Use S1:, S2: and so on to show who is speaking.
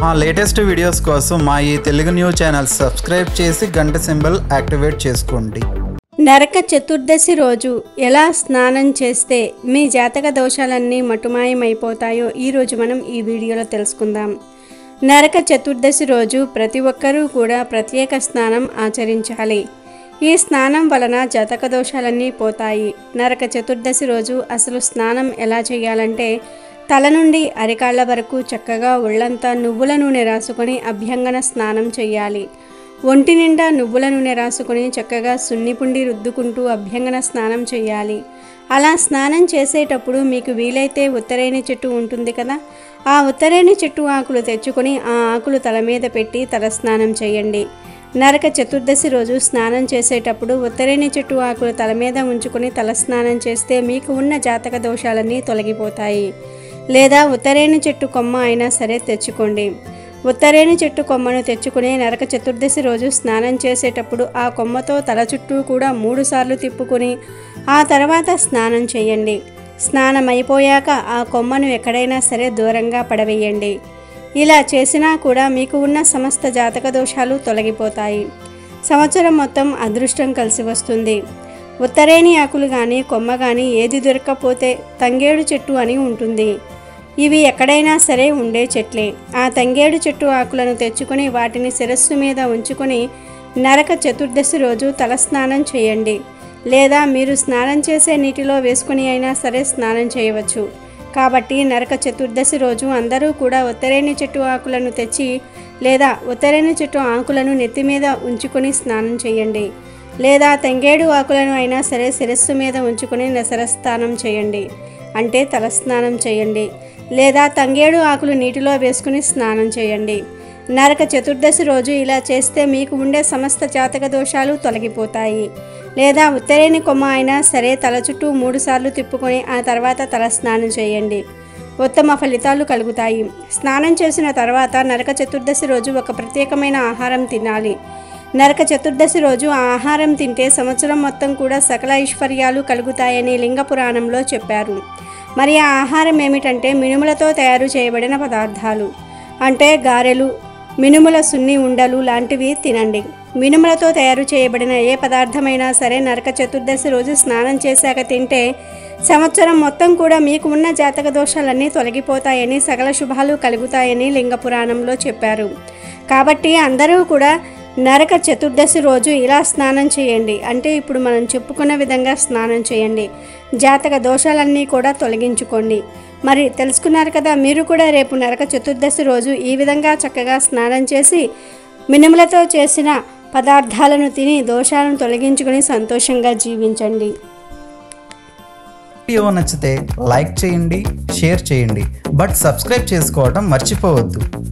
S1: మా latest videos కోసం మా ఈ తెలుగు న్యూస్ ఛానల్ సబ్స్క్రైబ్ చేసి గంట సింబల్ యాక్టివేట్ చేసుకోండి
S2: నరక చతుర్దశి రోజు ఎలా స్నానం చేస్తే మీ జాతక దోషాలన్నీ మటుమాయమైపోతాయో ఈరోజు మనం ఈ వీడియోలో తెలుసుకుందాం నరక చతుర్దశి రోజు ప్రతి ఒక్కరూ కూడా ప్రత్యేక స్నానం ఆచరించాలి ఈ స్నానం వలన జాతక దోషాలన్నీ పోతాయి నరక చతుర్దశి రోజు అసలు స్నానం ఎలా చేయాలంటే తల నుండి అరికాళ్ళ వరకు చక్కగా ఒళ్ళంతా నువ్వుల నూనె రాసుకొని అభ్యంగన స్నానం చేయాలి ఒంటి నిండా నువ్వుల నూనె రాసుకొని చక్కగా సున్నిపుండి రుద్దుకుంటూ అభ్యంగన స్నానం చేయాలి అలా స్నానం చేసేటప్పుడు మీకు వీలైతే ఉత్తరేణి చెట్టు ఉంటుంది కదా ఆ ఉత్తరేణి చెట్టు ఆకులు తెచ్చుకొని ఆ ఆకులు తల మీద పెట్టి తల స్నానం చేయండి నరక చతుర్దశి రోజు స్నానం చేసేటప్పుడు ఉత్తరేణి చెట్టు ఆకులు తల మీద ఉంచుకొని తల స్నానం చేస్తే మీకు ఉన్న జాతక దోషాలన్నీ తొలగిపోతాయి లేదా ఉత్తరేణి చెట్టు కొమ్మ అయినా సరే తెచ్చుకోండి ఉత్తరేణి చెట్టు కొమ్మను తెచ్చుకుని నరక చతుర్దశి రోజు స్నానం చేసేటప్పుడు ఆ కొమ్మతో తల చుట్టూ కూడా మూడు సార్లు తిప్పుకొని ఆ తర్వాత స్నానం చేయండి స్నానం అయిపోయాక ఆ కొమ్మను ఎక్కడైనా సరే దూరంగా పడవేయండి ఇలా చేసినా కూడా మీకు ఉన్న సమస్త జాతక దోషాలు తొలగిపోతాయి సంవత్సరం మొత్తం అదృష్టం కలిసి వస్తుంది ఉత్తరేణి ఆకులు కానీ కొమ్మ కానీ ఏది దొరక్కపోతే తంగేడు చెట్టు అని ఉంటుంది ఇవి ఎక్కడైనా సరే ఉండే చెట్లే ఆ తంగేడు చెట్టు ఆకులను తెచ్చుకొని వాటిని శిరస్సు మీద ఉంచుకొని నరక చతుర్దశి రోజు తలస్నానం చేయండి లేదా మీరు స్నానం చేసే నీటిలో వేసుకుని అయినా సరే స్నానం చేయవచ్చు కాబట్టి నరక చతుర్దశి రోజు అందరూ కూడా ఉత్తరేణి చెట్టు ఆకులను తెచ్చి లేదా ఉత్తరేణి చెట్టు ఆకులను నెత్తి మీద ఉంచుకొని స్నానం చేయండి లేదా తంగేడు ఆకులను అయినా సరే శిరస్సు మీద ఉంచుకొని నసరస్నానం చేయండి అంటే తలస్నానం చేయండి లేదా తంగేడు ఆకులు నీటిలో వేసుకుని స్నానం చేయండి నరక చతుర్దశి రోజు ఇలా చేస్తే మీకు ఉండే సమస్త జాతక దోషాలు తొలగిపోతాయి లేదా ఉత్తరేణి కొమ్మ అయినా సరే తల చుట్టూ మూడుసార్లు తిప్పుకొని ఆ తర్వాత తల స్నానం చేయండి ఉత్తమ ఫలితాలు కలుగుతాయి స్నానం చేసిన తర్వాత నరక చతుర్దశి రోజు ఒక ప్రత్యేకమైన ఆహారం తినాలి నరక చతుర్దశి రోజు ఆ ఆహారం తింటే సంవత్సరం మొత్తం కూడా సకల ఐశ్వర్యాలు కలుగుతాయని లింగ పురాణంలో చెప్పారు మరి ఆ ఆహారం ఏమిటంటే మినుములతో తయారు చేయబడిన పదార్థాలు అంటే గారెలు మినుముల సున్ని ఉండలు లాంటివి తినండి మినుములతో తయారు చేయబడిన ఏ పదార్థమైనా సరే నరక చతుర్దశి రోజు స్నానం చేశాక తింటే సంవత్సరం మొత్తం కూడా మీకు ఉన్న జాతక దోషాలన్నీ తొలగిపోతాయని సకల శుభాలు కలుగుతాయని లింగ పురాణంలో చెప్పారు కాబట్టి అందరూ కూడా నరక చతుర్దశి రోజు ఇలా స్నానం చేయండి అంటే ఇప్పుడు మనం చెప్పుకున్న విధంగా స్నానం చేయండి జాతక దోషాలన్నీ కూడా తొలగించుకోండి మరి తెలుసుకున్నారు కదా మీరు కూడా రేపు నరక చతుర్దశి రోజు ఈ విధంగా చక్కగా స్నానం చేసి మినుములతో చేసిన పదార్థాలను తిని దోషాలను తొలగించుకొని సంతోషంగా జీవించండి
S1: వీడియో నచ్చితే లైక్ చేయండి షేర్ చేయండి బట్ సబ్స్క్రైబ్ చేసుకోవడం మర్చిపోవద్దు